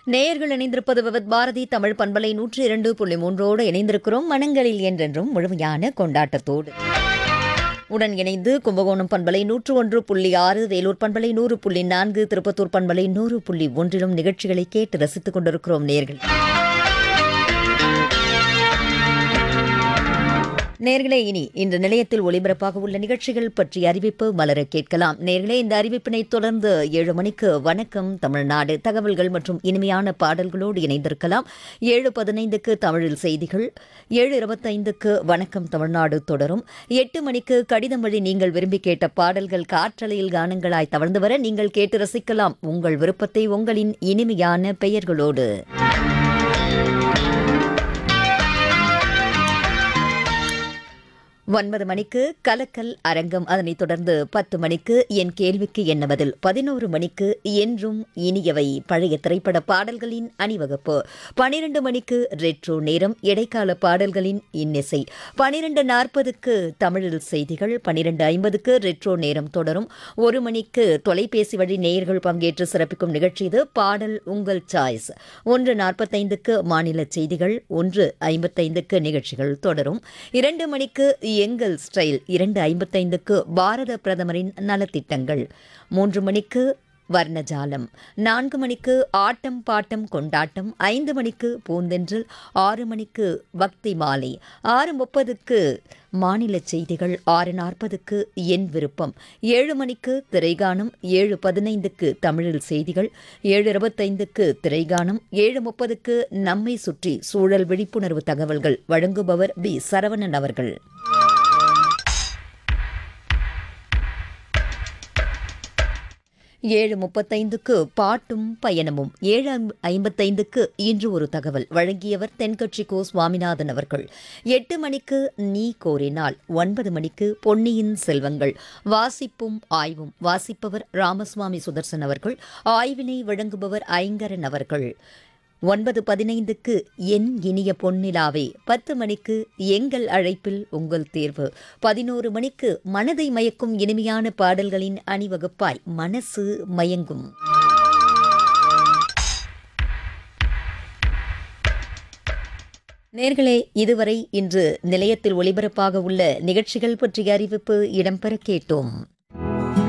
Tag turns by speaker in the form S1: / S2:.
S1: நேயர்கள் இணைந்திருப்பது விவத் பாரதி தமிழ் பண்பலை நூற்றி இரண்டு புள்ளி மூன்றோடு இணைந்திருக்கிறோம் மனங்களில் என்றென்றும் முழுமையான கொண்டாட்டத்தோடு உடன் இணைந்து கும்பகோணம் பண்பலை நூற்று ஒன்று புள்ளி ஆறு வேலூர் பண்பலை நூறு புள்ளி நான்கு திருப்பத்தூர் பண்பலை நூறு புள்ளி ஒன்றிலும் நிகழ்ச்சிகளை கேட்டு ரசித்துக் கொண்டிருக்கிறோம் நேர்கள் நேர்களே இனி இன்று நிலையத்தில் ஒளிபரப்பாக உள்ள நிகழ்ச்சிகள் பற்றிய அறிவிப்பு மலர கேட்கலாம் நேர்களே இந்த அறிவிப்பினை தொடர்ந்து ஏழு மணிக்கு வணக்கம் தமிழ்நாடு தகவல்கள் மற்றும் இனிமையான பாடல்களோடு இணைந்திருக்கலாம் ஏழு பதினைந்துக்கு தமிழில் செய்திகள் ஏழு இருபத்தைந்துக்கு வணக்கம் தமிழ்நாடு தொடரும் எட்டு மணிக்கு கடிதம் வழி நீங்கள் விரும்பி கேட்ட பாடல்கள் காற்றலையில் கானங்களாய் தவழ்ந்து வர நீங்கள் கேட்டு ரசிக்கலாம் உங்கள் விருப்பத்தை உங்களின் இனிமையான பெயர்களோடு ஒன்பது மணிக்கு கலக்கல் அரங்கம் அதனைத் தொடர்ந்து பத்து மணிக்கு என் கேள்விக்கு என்ன பதில் பதினோரு மணிக்கு என்றும் இனியவை பழைய திரைப்பட பாடல்களின் அணிவகுப்பு பனிரெண்டு மணிக்கு ரெட்ரோ நேரம் இடைக்கால பாடல்களின் இன்னிசை பனிரெண்டு நாற்பதுக்கு தமிழில் செய்திகள் பனிரெண்டு ஐம்பதுக்கு ரெட்ரோ நேரம் தொடரும் ஒரு மணிக்கு தொலைபேசி வழி நேயர்கள் பங்கேற்று சிறப்பிக்கும் நிகழ்ச்சி இது பாடல் உங்கள் சாய்ஸ் ஒன்று நாற்பத்தைந்துக்கு மாநில செய்திகள் ஒன்று ஐம்பத்தைந்துக்கு நிகழ்ச்சிகள் தொடரும் இரண்டு மணிக்கு எங்கள் ஸ்டைல் இரண்டு ஐம்பத்தைந்துக்கு பாரத பிரதமரின் நலத்திட்டங்கள் மூன்று மணிக்கு வர்ணஜாலம் நான்கு மணிக்கு ஆட்டம் பாட்டம் கொண்டாட்டம் ஐந்து மணிக்கு பூந்தென்றல் ஆறு மணிக்கு பக்தி மாலை ஆறு முப்பதுக்கு மாநில செய்திகள் ஆறு நாற்பதுக்கு என் விருப்பம் ஏழு மணிக்கு திரைகானம் ஏழு பதினைந்துக்கு தமிழில் செய்திகள் ஏழு இருபத்தைந்துக்கு திரைகானம் ஏழு முப்பதுக்கு நம்மை சுற்றி சூழல் விழிப்புணர்வு தகவல்கள் வழங்குபவர் பி சரவணன் அவர்கள் ஏழு முப்பத்தைந்துக்கு பாட்டும் பயணமும் ஏழு ஐம்- ஐம்பத்தைந்துக்கு இன்று ஒரு தகவல் வழங்கியவர் தென்கட்சி கோ சுவாமிநாதன் அவர்கள் எட்டு மணிக்கு நீ கோரினால் ஒன்பது மணிக்கு பொன்னியின் செல்வங்கள் வாசிப்பும் ஆய்வும் வாசிப்பவர் ராமசுவாமி சுதர்சன் அவர்கள் ஆய்வினை வழங்குபவர் ஐங்கரன் அவர்கள் ஒன்பது பதினைந்துக்கு என் இனிய பொன்னிலாவே பத்து மணிக்கு எங்கள் அழைப்பில் உங்கள் தேர்வு பதினோரு மணிக்கு மனதை மயக்கும் இனிமையான பாடல்களின் அணிவகுப்பாய் மனசு மயங்கும் நேர்களே இதுவரை இன்று நிலையத்தில் ஒளிபரப்பாக உள்ள நிகழ்ச்சிகள் பற்றிய அறிவிப்பு இடம்பெற கேட்டோம்